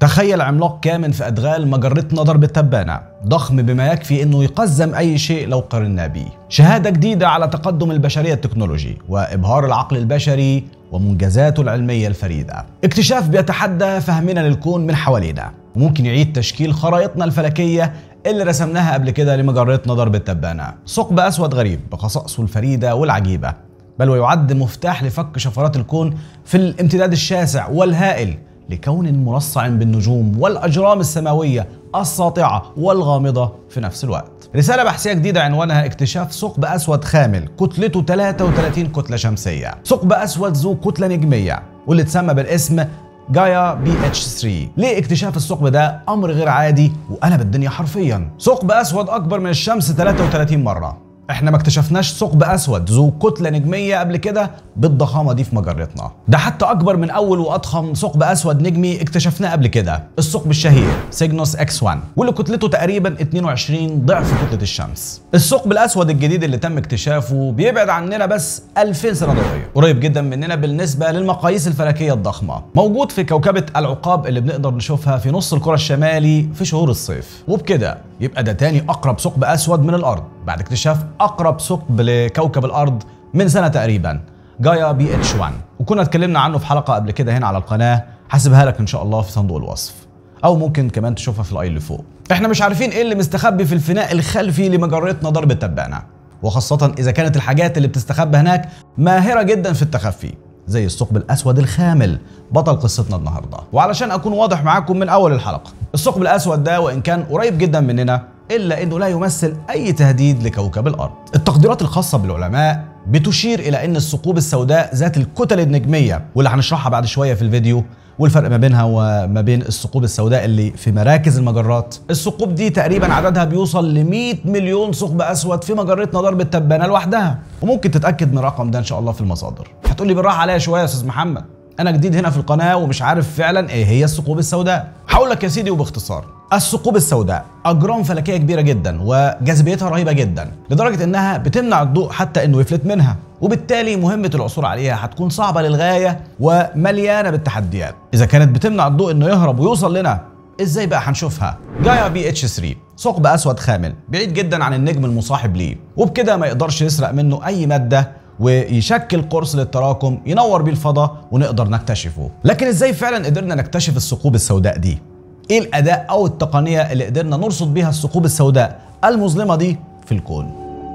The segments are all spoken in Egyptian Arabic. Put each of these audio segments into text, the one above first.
تخيل عملاق كامن في ادغال مجرتنا درب التبانه ضخم بما يكفي انه يقزم اي شيء لو قارنا بيه شهاده جديده على تقدم البشريه التكنولوجي وابهار العقل البشري ومنجزاته العلميه الفريده اكتشاف بيتحدى فهمنا للكون من حوالينا وممكن يعيد تشكيل خرائطنا الفلكيه اللي رسمناها قبل كده لمجرتنا درب التبانه ثقب اسود غريب بخصائصه الفريده والعجيبه بل ويعد مفتاح لفك شفرات الكون في الامتداد الشاسع والهائل لكون مرصع بالنجوم والاجرام السماويه الساطعه والغامضه في نفس الوقت. رساله بحثيه جديده عنوانها اكتشاف ثقب اسود خامل كتلته 33 كتله شمسيه. ثقب اسود ذو كتله نجميه واللي اتسمى بالاسم جايا بي اتش 3 ليه اكتشاف الثقب ده امر غير عادي وقلب الدنيا حرفيا ثقب اسود اكبر من الشمس 33 مره احنا ما اكتشفناش ثقب اسود ذو كتله نجميه قبل كده بالضخامه دي في مجرتنا ده حتى اكبر من اول واضخم ثقب اسود نجمي اكتشفناه قبل كده الثقب الشهير سيجنوس اكس 1 واللي كتلته تقريبا 22 ضعف كتله الشمس الثقب الاسود الجديد اللي تم اكتشافه بيبعد عننا بس 2000 سنه ضوئيه قريب جدا مننا بالنسبه للمقاييس الفلكيه الضخمه موجود في كوكبه العقاب اللي بنقدر نشوفها في نص الكره الشمالي في شهور الصيف وبكده يبقى ده تاني اقرب ثقب اسود من الارض بعد اكتشاف اقرب ثقب لكوكب الارض من سنه تقريبا جايا بي اتش 1 وكنا اتكلمنا عنه في حلقه قبل كده هنا على القناه هسيبها لك ان شاء الله في صندوق الوصف او ممكن كمان تشوفها في الاي اللي فوق احنا مش عارفين ايه اللي مستخبي في الفناء الخلفي لمجرتنا درب التبانه وخاصه اذا كانت الحاجات اللي بتستخبى هناك ماهره جدا في التخفي زي الثقب الاسود الخامل بطل قصتنا النهارده وعلشان اكون واضح معاكم من اول الحلقه الثقب الاسود ده وان كان قريب جدا مننا الا انه لا يمثل اي تهديد لكوكب الارض التقديرات الخاصه بالعلماء بتشير الى ان الثقوب السوداء ذات الكتل النجميه واللي هنشرحها بعد شويه في الفيديو والفرق ما بينها وما بين الثقوب السوداء اللي في مراكز المجرات الثقوب دي تقريبا عددها بيوصل ل 100 مليون ثقب اسود في مجرتنا درب التبانه لوحدها وممكن تتاكد من الرقم ده ان شاء الله في المصادر هتقولي بالراحه عليا شويه يا استاذ محمد انا جديد هنا في القناه ومش عارف فعلا ايه هي الثقوب السوداء هقول لك يا سيدي وباختصار الثقوب السوداء اجرام فلكيه كبيره جدا وجاذبيتها رهيبه جدا لدرجه انها بتمنع الضوء حتى انه يفلت منها وبالتالي مهمه العثور عليها هتكون صعبه للغايه ومليانه بالتحديات اذا كانت بتمنع الضوء انه يهرب ويوصل لنا ازاي بقى هنشوفها جايا بي اتش 3 ثقب اسود خامل بعيد جدا عن النجم المصاحب ليه وبكده ما يقدرش يسرق منه اي ماده ويشكل قرص للتراكم ينور بيه الفضاء ونقدر نكتشفه لكن ازاي فعلا قدرنا نكتشف الثقوب السوداء دي ايه الاداة او التقنية اللي قدرنا نرصد بيها الثقوب السوداء المظلمة دي في الكون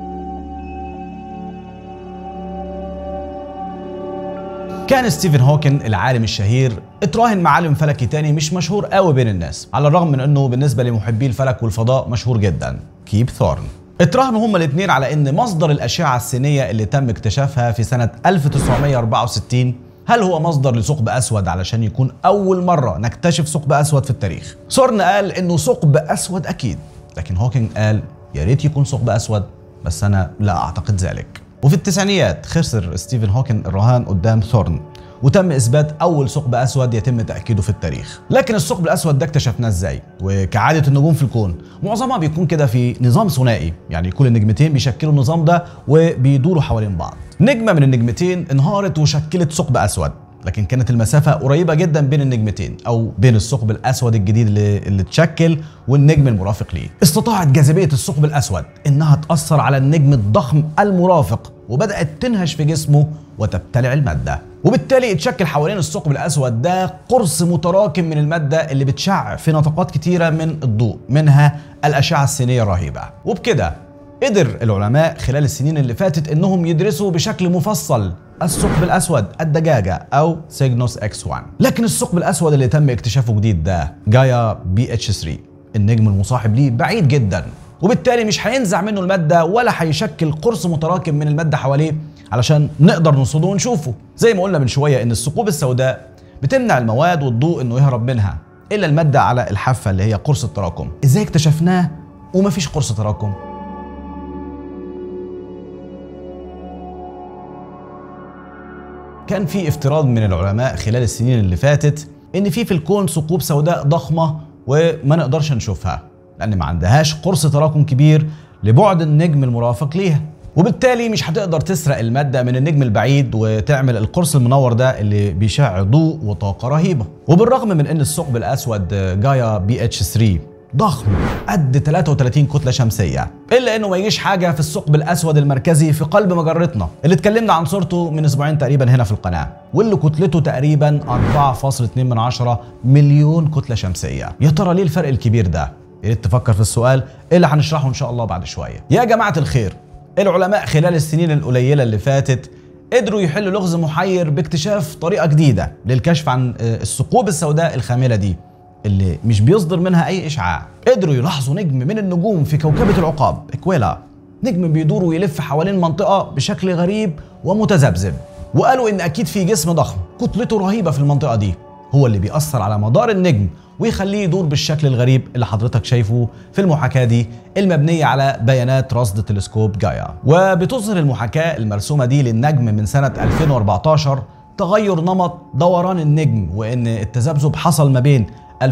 كان ستيفن هوكن العالم الشهير اتراهن مع عالم فلكي تاني مش مشهور قوي بين الناس على الرغم من انه بالنسبة لمحبي الفلك والفضاء مشهور جدا كيب ثورن اتراهنوا هما الاثنين على ان مصدر الاشعه السينيه اللي تم اكتشافها في سنه 1964 هل هو مصدر لثقب اسود علشان يكون اول مره نكتشف ثقب اسود في التاريخ سورن قال انه ثقب اسود اكيد لكن هوكينج قال يا ريت يكون ثقب اسود بس انا لا اعتقد ذلك وفي التسعينيات خسر ستيفن هوكينج الرهان قدام ثورن وتم اثبات اول ثقب اسود يتم تاكيده في التاريخ لكن الثقب الاسود ده اكتشفناه ازاي وكعاده النجوم في الكون معظمها بيكون كده في نظام ثنائي يعني كل النجمتين بيشكلوا النظام ده وبيدوروا حوالين بعض نجمه من النجمتين انهارت وشكلت ثقب اسود لكن كانت المسافة قريبة جدا بين النجمتين أو بين الثقب الأسود الجديد اللي, اللي اتشكل والنجم المرافق ليه. استطاعت جاذبية الثقب الأسود إنها تأثر على النجم الضخم المرافق وبدأت تنهش في جسمه وتبتلع المادة. وبالتالي اتشكل حوالين الثقب الأسود ده قرص متراكم من المادة اللي بتشع في نطاقات كتيرة من الضوء منها الأشعة السينية الرهيبة. وبكده قدر العلماء خلال السنين اللي فاتت انهم يدرسوا بشكل مفصل الثقب الاسود الدجاجه او سيجنوس اكس 1 لكن الثقب الاسود اللي تم اكتشافه جديد ده جايا بي اتش 3 النجم المصاحب ليه بعيد جدا وبالتالي مش هينزع منه الماده ولا هيشكل قرص متراكم من الماده حواليه علشان نقدر نرصده ونشوفه زي ما قلنا من شويه ان الثقوب السوداء بتمنع المواد والضوء انه يهرب منها الا الماده على الحافه اللي هي قرص التراكم ازاي اكتشفناه ومفيش قرص تراكم كان في افتراض من العلماء خلال السنين اللي فاتت ان في في الكون ثقوب سوداء ضخمه وما نقدرش نشوفها لان ما عندهاش قرص تراكم كبير لبعد النجم المرافق ليها وبالتالي مش هتقدر تسرق المادة من النجم البعيد وتعمل القرص المنور ده اللي بيشع ضوء وطاقة رهيبة وبالرغم من ان الثقب الاسود جايا بي اتش 3 ضخم قد 33 كتله شمسيه الا انه ما يجيش حاجه في الثقب الاسود المركزي في قلب مجرتنا اللي اتكلمنا عن صورته من اسبوعين تقريبا هنا في القناه واللي كتلته تقريبا 4.2 مليون كتله شمسيه يا ترى ليه الفرق الكبير ده يا ريت تفكر في السؤال اللي هنشرحه ان شاء الله بعد شويه يا جماعه الخير العلماء خلال السنين القليله اللي فاتت قدروا يحلوا لغز محير باكتشاف طريقه جديده للكشف عن الثقوب السوداء الخامله دي اللي مش بيصدر منها اي اشعاع قدروا يلاحظوا نجم من النجوم في كوكبه العقاب اكويلا نجم بيدور ويلف حوالين منطقه بشكل غريب ومتذبذب وقالوا ان اكيد في جسم ضخم كتلته رهيبه في المنطقه دي هو اللي بيأثر على مدار النجم ويخليه يدور بالشكل الغريب اللي حضرتك شايفه في المحاكاة دي المبنية على بيانات رصد تلسكوب جايا وبتظهر المحاكاة المرسومة دي للنجم من سنة 2014 تغير نمط دوران النجم وان التذبذب حصل ما بين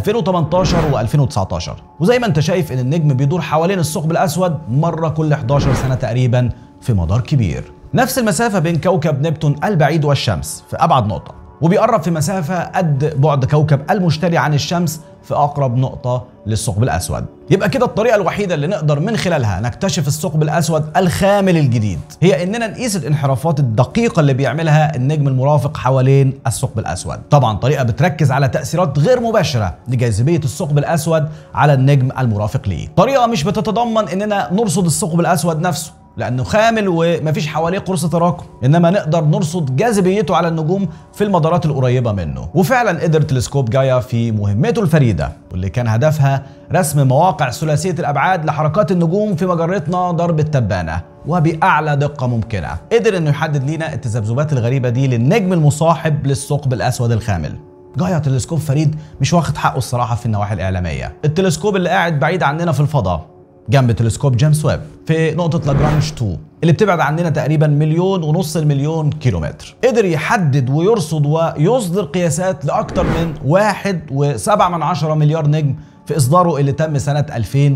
2018 و2019 وزي ما انت شايف ان النجم بيدور حوالين الثقب الاسود مره كل 11 سنه تقريبا في مدار كبير نفس المسافه بين كوكب نبتون البعيد والشمس في ابعد نقطه وبيقرب في مسافه قد بعد كوكب المشتري عن الشمس في اقرب نقطه للثقب الاسود يبقى كده الطريقه الوحيده اللي نقدر من خلالها نكتشف الثقب الاسود الخامل الجديد هي اننا نقيس الانحرافات الدقيقه اللي بيعملها النجم المرافق حوالين الثقب الاسود طبعا طريقه بتركز على تاثيرات غير مباشره لجاذبيه الثقب الاسود على النجم المرافق ليه طريقه مش بتتضمن اننا نرصد الثقب الاسود نفسه لانه خامل ومفيش حواليه قرص تراكم انما نقدر نرصد جاذبيته على النجوم في المدارات القريبه منه وفعلا قدر تلسكوب جايا في مهمته الفريده واللي كان هدفها رسم مواقع ثلاثيه الابعاد لحركات النجوم في مجرتنا درب التبانه وباعلى دقه ممكنه قدر انه يحدد لنا التذبذبات الغريبه دي للنجم المصاحب للثقب الاسود الخامل جايا تلسكوب فريد مش واخد حقه الصراحه في النواحي الاعلاميه التلسكوب اللي قاعد بعيد عننا في الفضاء جنب تلسكوب جيمس ويب في نقطة لاجرانج 2 اللي بتبعد عننا تقريبا مليون ونص المليون كيلومتر قدر يحدد ويرصد ويصدر قياسات لأكثر من واحد وسبعة من عشرة مليار نجم في إصداره اللي تم سنة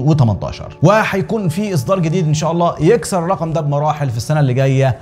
2018 وهيكون في إصدار جديد إن شاء الله يكسر الرقم ده بمراحل في السنة اللي جاية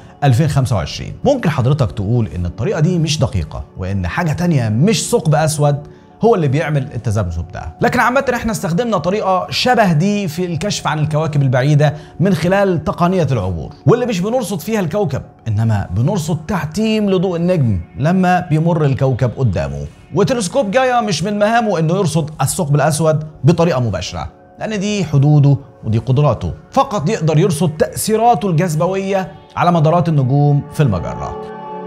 2025 ممكن حضرتك تقول إن الطريقة دي مش دقيقة وإن حاجة تانية مش ثقب أسود هو اللي بيعمل التذبذب ده لكن عامة احنا استخدمنا طريقة شبه دي في الكشف عن الكواكب البعيدة من خلال تقنية العبور واللي مش بنرصد فيها الكوكب انما بنرصد تعتيم لضوء النجم لما بيمر الكوكب قدامه وتلسكوب جايا مش من مهامه انه يرصد الثقب الاسود بطريقة مباشرة لان دي حدوده ودي قدراته فقط يقدر يرصد تأثيراته الجاذبوية على مدارات النجوم في المجرة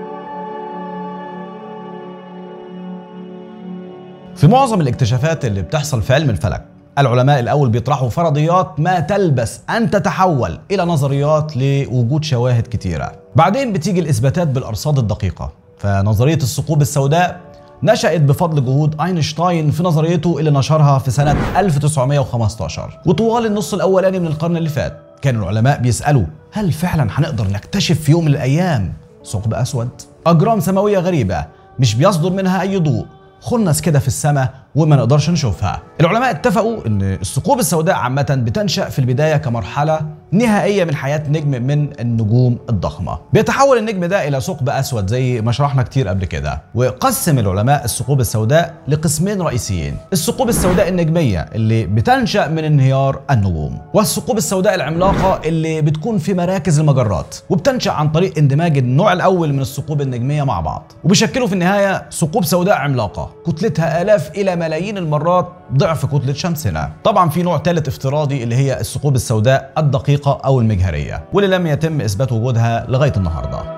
في معظم الاكتشافات اللي بتحصل في علم الفلك العلماء الأول بيطرحوا فرضيات ما تلبس أن تتحول إلى نظريات لوجود شواهد كتيرة بعدين بتيجي الإثباتات بالأرصاد الدقيقة فنظرية الثقوب السوداء نشأت بفضل جهود أينشتاين في نظريته اللي نشرها في سنة 1915 وطوال النص الأولاني من القرن اللي فات كان العلماء بيسألوا هل فعلا هنقدر نكتشف في يوم من الأيام ثقب أسود؟ أجرام سماوية غريبة مش بيصدر منها أي ضوء خنس كده في السماء وما نقدرش نشوفها العلماء اتفقوا ان الثقوب السوداء عامة بتنشأ في البداية كمرحلة نهائية من حياة نجم من النجوم الضخمة بيتحول النجم ده الى ثقب اسود زي ما شرحنا كتير قبل كده وقسم العلماء الثقوب السوداء لقسمين رئيسيين الثقوب السوداء النجمية اللي بتنشأ من انهيار النجوم والثقوب السوداء العملاقة اللي بتكون في مراكز المجرات وبتنشأ عن طريق اندماج النوع الاول من الثقوب النجمية مع بعض وبيشكلوا في النهاية ثقوب سوداء عملاقة كتلتها آلاف إلى ملايين المرات ضعف كتلة شمسنا طبعا في نوع ثالث افتراضي اللي هي الثقوب السوداء الدقيقة أو المجهرية واللي لم يتم إثبات وجودها لغاية النهاردة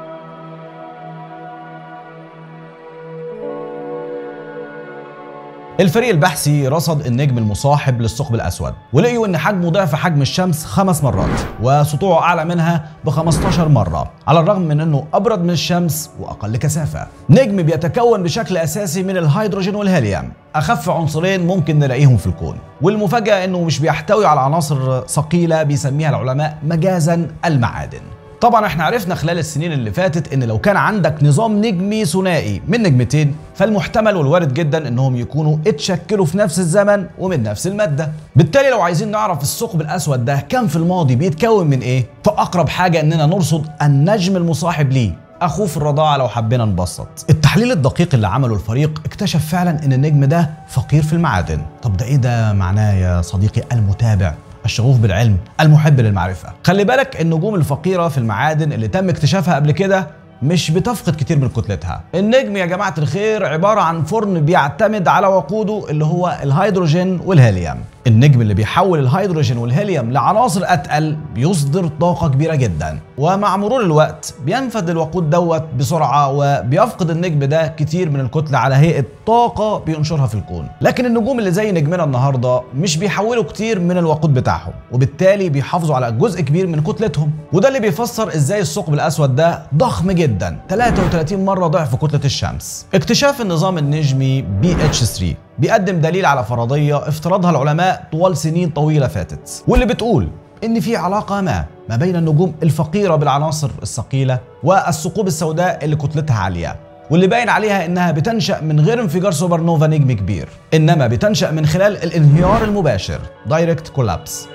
الفريق البحثي رصد النجم المصاحب للثقب الاسود ولقيوا ان حجمه ضعف حجم الشمس خمس مرات وسطوعه اعلى منها ب 15 مره على الرغم من انه ابرد من الشمس واقل كثافه نجم بيتكون بشكل اساسي من الهيدروجين والهيليوم اخف عنصرين ممكن نلاقيهم في الكون والمفاجاه انه مش بيحتوي على عناصر ثقيله بيسميها العلماء مجازا المعادن طبعا احنا عرفنا خلال السنين اللي فاتت ان لو كان عندك نظام نجمي ثنائي من نجمتين فالمحتمل والوارد جدا انهم يكونوا اتشكلوا في نفس الزمن ومن نفس الماده بالتالي لو عايزين نعرف الثقب الاسود ده كان في الماضي بيتكون من ايه فاقرب حاجه اننا نرصد النجم المصاحب ليه اخوه في الرضاعه لو حبينا نبسط التحليل الدقيق اللي عمله الفريق اكتشف فعلا ان النجم ده فقير في المعادن طب ده ايه ده معناه يا صديقي المتابع الشغوف بالعلم المحب للمعرفة خلي بالك النجوم الفقيرة في المعادن اللي تم اكتشافها قبل كده مش بتفقد كتير من كتلتها النجم يا جماعة الخير عبارة عن فرن بيعتمد على وقوده اللي هو الهيدروجين والهيليوم النجم اللي بيحول الهيدروجين والهيليوم لعناصر اتقل بيصدر طاقه كبيره جدا ومع مرور الوقت بينفذ الوقود دوت بسرعه وبيفقد النجم ده كتير من الكتله على هيئه طاقه بينشرها في الكون لكن النجوم اللي زي نجمنا النهارده مش بيحولوا كتير من الوقود بتاعهم وبالتالي بيحافظوا على جزء كبير من كتلتهم وده اللي بيفسر ازاي الثقب الاسود ده ضخم جدا 33 مره ضعف كتله الشمس اكتشاف النظام النجمي بي اتش 3 بيقدم دليل على فرضيه افترضها العلماء طوال سنين طويله فاتت واللي بتقول ان في علاقه ما ما بين النجوم الفقيره بالعناصر الثقيله والثقوب السوداء اللي كتلتها عاليه واللي باين عليها انها بتنشا من غير انفجار سوبر نوفا نجم كبير انما بتنشا من خلال الانهيار المباشر دايركت كولابس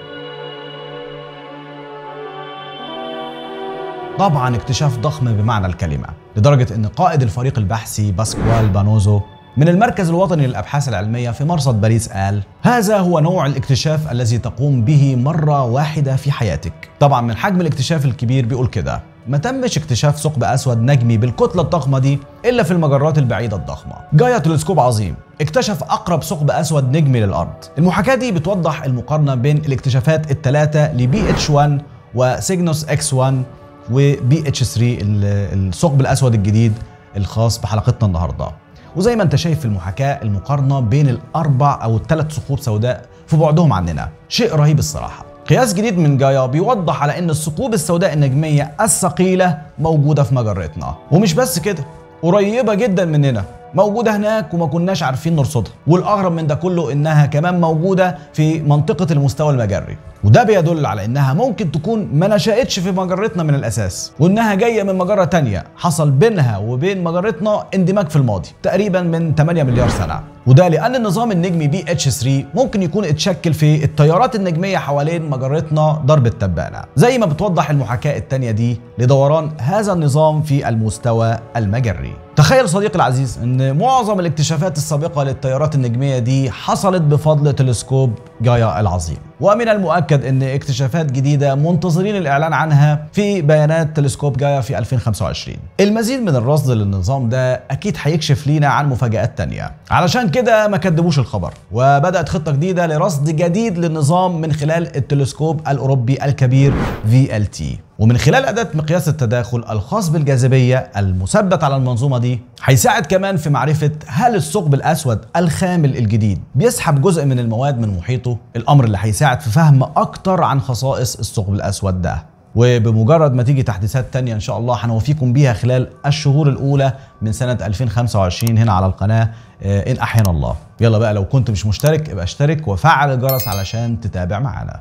طبعا اكتشاف ضخم بمعنى الكلمه لدرجه ان قائد الفريق البحثي باسكوال بانوزو من المركز الوطني للأبحاث العلمية في مرصد باريس قال هذا هو نوع الاكتشاف الذي تقوم به مرة واحدة في حياتك طبعا من حجم الاكتشاف الكبير بيقول كده ما تمش اكتشاف ثقب اسود نجمي بالكتله الضخمه دي الا في المجرات البعيده الضخمه جايا تلسكوب عظيم اكتشف اقرب ثقب اسود نجمي للارض المحاكاه دي بتوضح المقارنه بين الاكتشافات الثلاثه لبي اتش 1 وسيجنوس اكس 1 وبي اتش 3 الثقب الاسود الجديد الخاص بحلقتنا النهارده وزي ما انت شايف في المحاكاة المقارنة بين الأربع أو الثلاث ثقوب سوداء في بعدهم عننا شيء رهيب الصراحة قياس جديد من جايا بيوضح على ان الثقوب السوداء النجمية الثقيلة موجودة في مجرتنا ومش بس كده قريبة جدا مننا موجودة هناك وما كناش عارفين نرصدها والأغرب من ده كله إنها كمان موجودة في منطقة المستوى المجري وده بيدل على إنها ممكن تكون ما نشأتش في مجرتنا من الأساس وإنها جاية من مجرة تانية حصل بينها وبين مجرتنا اندماج في الماضي تقريبا من 8 مليار سنة وده لأن النظام النجمي بي اتش 3 ممكن يكون اتشكل في التيارات النجمية حوالين مجرتنا درب التبانة زي ما بتوضح المحاكاة التانية دي لدوران هذا النظام في المستوى المجري تخيل صديقي العزيز ان معظم الاكتشافات السابقه للتيارات النجميه دي حصلت بفضل تلسكوب جايا العظيم ومن المؤكد ان اكتشافات جديده منتظرين الاعلان عنها في بيانات تلسكوب جايا في 2025 المزيد من الرصد للنظام ده اكيد هيكشف لينا عن مفاجات تانية علشان كده ما كدبوش الخبر وبدات خطه جديده لرصد جديد للنظام من خلال التلسكوب الاوروبي الكبير VLT ومن خلال أداة مقياس التداخل الخاص بالجاذبية المثبت على المنظومة دي هيساعد كمان في معرفة هل الثقب الأسود الخامل الجديد بيسحب جزء من المواد من محيطه الأمر اللي هيساعد في فهم أكتر عن خصائص الثقب الأسود ده وبمجرد ما تيجي تحديثات تانية إن شاء الله هنوفيكم بيها خلال الشهور الأولى من سنة 2025 هنا على القناة إن أحيانا الله يلا بقى لو كنت مش مشترك ابقى اشترك وفعل الجرس علشان تتابع معانا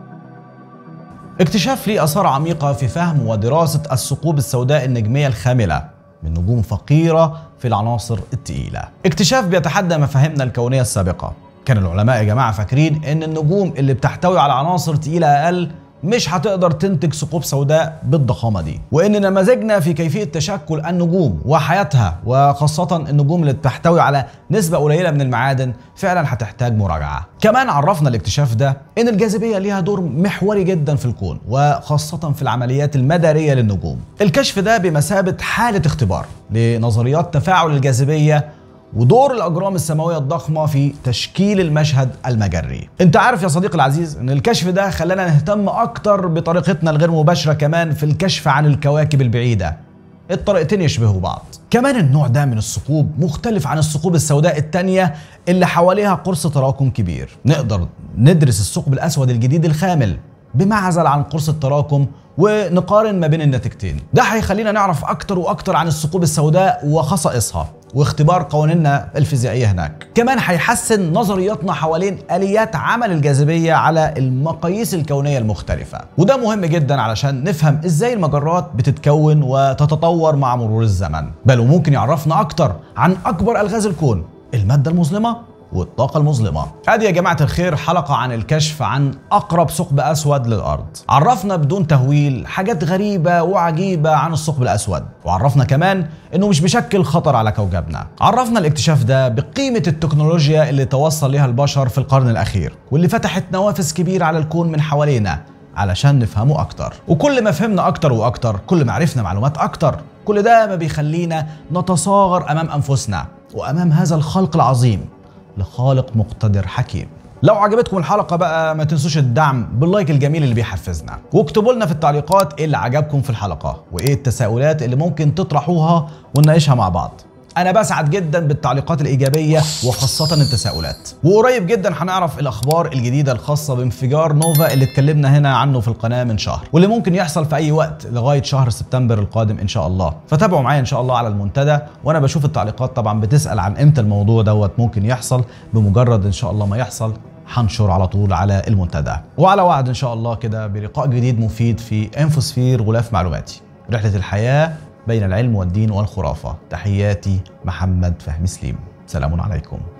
اكتشاف ليه آثار عميقة في فهم ودراسة الثقوب السوداء النجمية الخاملة من نجوم فقيرة في العناصر التقيلة اكتشاف بيتحدى مفاهيمنا الكونية السابقة كان العلماء يا جماعة فاكرين ان النجوم اللي بتحتوي على عناصر تقيلة أقل مش هتقدر تنتج ثقوب سوداء بالضخامة دي وإن نماذجنا في كيفية تشكل النجوم وحياتها وخاصة النجوم اللي بتحتوي على نسبة قليلة من المعادن فعلا هتحتاج مراجعة كمان عرفنا الاكتشاف ده إن الجاذبية ليها دور محوري جدا في الكون وخاصة في العمليات المدارية للنجوم الكشف ده بمثابة حالة اختبار لنظريات تفاعل الجاذبية ودور الاجرام السماويه الضخمه في تشكيل المشهد المجري انت عارف يا صديقي العزيز ان الكشف ده خلانا نهتم اكتر بطريقتنا الغير مباشره كمان في الكشف عن الكواكب البعيده الطريقتين يشبهوا بعض كمان النوع ده من الثقوب مختلف عن الثقوب السوداء التانية اللي حواليها قرص تراكم كبير نقدر ندرس الثقب الأسود الجديد الخامل بمعزل عن قرص التراكم ونقارن ما بين النتيجتين ده هيخلينا نعرف اكتر واكتر عن الثقوب السوداء وخصائصها واختبار قوانيننا الفيزيائيه هناك كمان هيحسن نظرياتنا حوالين اليات عمل الجاذبيه على المقاييس الكونيه المختلفه وده مهم جدا علشان نفهم ازاي المجرات بتتكون وتتطور مع مرور الزمن بل وممكن يعرفنا اكتر عن اكبر الغاز الكون الماده المظلمه والطاقة المظلمة هذه يا جماعة الخير حلقة عن الكشف عن أقرب ثقب أسود للأرض عرفنا بدون تهويل حاجات غريبة وعجيبة عن الثقب الأسود وعرفنا كمان إنه مش بيشكل خطر على كوكبنا عرفنا الاكتشاف ده بقيمة التكنولوجيا اللي توصل لها البشر في القرن الأخير واللي فتحت نوافذ كبيرة على الكون من حوالينا علشان نفهمه أكتر وكل ما فهمنا أكتر وأكتر كل ما عرفنا معلومات أكتر كل ده ما بيخلينا نتصاغر أمام أنفسنا وأمام هذا الخلق العظيم لخالق مقتدر حكيم لو عجبتكم الحلقه بقى ما تنسوش الدعم باللايك الجميل اللي بيحفزنا واكتبوا لنا في التعليقات ايه اللي عجبكم في الحلقه وايه التساؤلات اللي ممكن تطرحوها ونناقشها مع بعض انا بسعد جدا بالتعليقات الايجابيه وخاصه التساؤلات وقريب جدا هنعرف الاخبار الجديده الخاصه بانفجار نوفا اللي اتكلمنا هنا عنه في القناه من شهر واللي ممكن يحصل في اي وقت لغايه شهر سبتمبر القادم ان شاء الله فتابعوا معايا ان شاء الله على المنتدى وانا بشوف التعليقات طبعا بتسال عن امتى الموضوع دوت ممكن يحصل بمجرد ان شاء الله ما يحصل هنشر على طول على المنتدى وعلى وعد ان شاء الله كده بلقاء جديد مفيد في انفوسفير غلاف معلوماتي رحله الحياه بين العلم والدين والخرافة تحياتي محمد فهمي سليم سلام عليكم